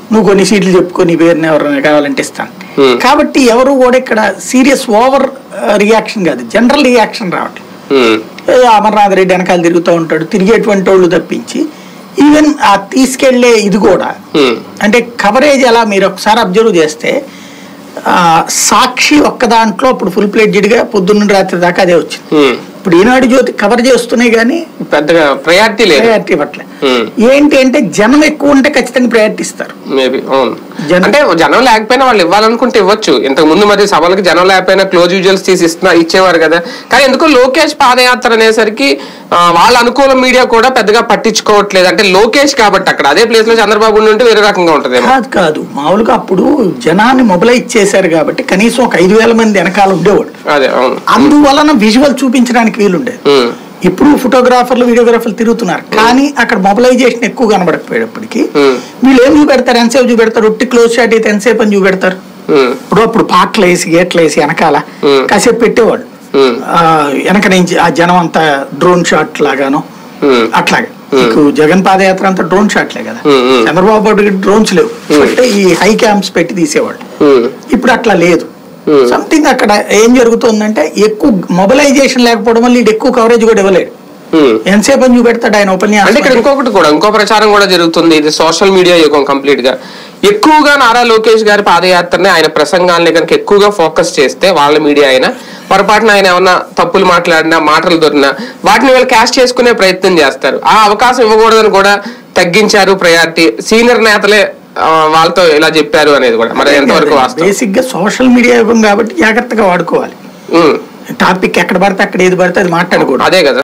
నువ్వు కొన్ని సీట్లు చెప్పుకో నీ పేరుని ఎవరైనా కావాలంటే ఇస్తాను Hmm. కాబట్టి ఎవరు కూడా ఇక్కడ సీరియస్ ఓవర్ రియాక్షన్ కాదు జనరల్ రియాక్షన్ రావట్లేదు ఉమ్, ఏదో అమర్నాథ్ రెడ్డి వెనకాల తిరుగుతూ ఉంటాడు తిరిగేటువంటి వాళ్ళు తప్పించి ఈవెన్ ఆ తీసుకెళ్లే ఇది కూడా ఉమ్, అంటే కవరేజ్ ఎలా మీరు ఒకసారి అబ్జర్వ్ చేస్తే ఆ, సాక్షి ఒక్క దాంట్లో అప్పుడు ఫుల్ గా పొద్దున్న రాత్రి దాకా అదే వచ్చింది ఉమ్. ఇప్పుడు ఈనాడు జ్యోతి కవర్ చేస్తున్నాయి కానీ పెద్దగా ప్రయారిటీ లేదు ప్రయారిటీ ఇవ్వట్లే ఉమ్. ఏంటి అంటే జనం ఎక్కువ ఉంటే ఖచ్చితంగా ప్రయారిటీ ఇస్తారు మేబీ అవును జనం- అంటే జనం లేకపోయినా వాళ్ళు ఇవ్వాలనుకుంటే ఇవ్వచ్చు ఇంతకు ముందు మరి సభలకి జనం లేకపోయినా క్లోజ్ విజువల్స్ తీసి ఇస్తున్నా ఇచ్చేవారు కదా కానీ ఎందుకో లోకేష్ పాదయాత్ర అనేసరికి ఆ, వాళ్ళ అనుకూల మీడియా కూడా పెద్దగా పట్టించుకోవట్లేదు అంటే లోకేష్ కాబట్టి అక్కడ అదే ప్లేస్ లో చంద్రబాబు ఉండి ఉంటే వేరే రకంగా ఉంటదేమో కాదు కాదు మామూలుగా అప్పుడు జనాన్ని మొబిలైజ్ చేశారు కాబట్టి కనీసం ఒక ఐదు వేల మంది వెనకాల ఉండేవాడు అదే అవును అందువలన విజువల్ చూపించడానికి వీలుండేది ఉమ్, ఇప్పుడు ఫోటోగ్రాఫర్లు వీడియోగ్రాఫర్లు తిరుగుతున్నారు కానీ అక్కడ మొబిలైజేషన్ ఎక్కువ కనబడకపోయేటప్పటికి Hmm. వీళ్ళు ఏం చూపెడతారు ఎంతసేపు చూపెడతారు ఒట్టి క్లోజ్ షాట్ అయితే ఎంతసేపు అని చూపెడతారు ఉమ్, ఇప్పుడు అప్పుడు పాటలు వేసి గేట్లు వేసి వెనకాల Hmm. కాసేపు పెట్టేవాడు ఉమ్, ఆ, వెనక నుంచి ఆ జనం అంతా డ్రోన్ షాట్ లాగాను ఉమ్, అట్లాగే మీకు జగన్ పాదయాత్ర అంతా డ్రోన్ షాట్లే కదా Hmm, hmm. Chandrababu Naidu drones లేవు అంటే ఈ హై క్యాంప్స్ పెట్టి తీసేవాడు ఉమ్, ఇప్పుడు అట్లా లేదు Hmm. సంథింగ్ అక్కడ ఏం జరుగుతుందంటే ఎక్కువ మొబిలైజేషన్ లేకపోవడం వల్ల ఇది ఎక్కువ కవరేజ్ కూడా ఇవ్వలేడు ఉమ్. ఎంతసేపు అని చూపెడతాడు ఆయన ఉపన్యాసం అంటే ఇక్కడ ఇంకొకటి కూడా ఇంకో ప్రచారం కూడా జరుగుతుంది ఇది సోషల్ మీడియా యుగం కంప్లీట్ గా ఎక్కువగా నారా లోకేష్ గారి పాదయాత్రని ఆయన ప్రసంగాల్ని కనుక ఎక్కువగా ఫోకస్ చేస్తే వాళ్ళ మీడియా అయినా పొరపాటున ఆయన ఏమన్నా తప్పులు మాట్లాడినా మాటలు దొరికినా వాటిని వీళ్ళు క్యాష్ చేసుకునే ప్రయత్నం చేస్తారు ఆ అవకాశం ఇవ్వకూడదని కూడా తగ్గించారు ప్రయారిటీ సీనియర్ నేతలే ఆ, వాళ్ళతో ఇలా చెప్పారు అనేది కూడా మరి ఎంతవరకు వాస్తవం బేసిక్ గా సోషల్ మీడియా యుగం కాబట్టి జాగ్రత్తగా వాడుకోవాలి ఉమ్, టాపిక్ ఎక్కడ పడితే అక్కడ ఏది పడితే అది మాట్లాడకూడదు అదే కదా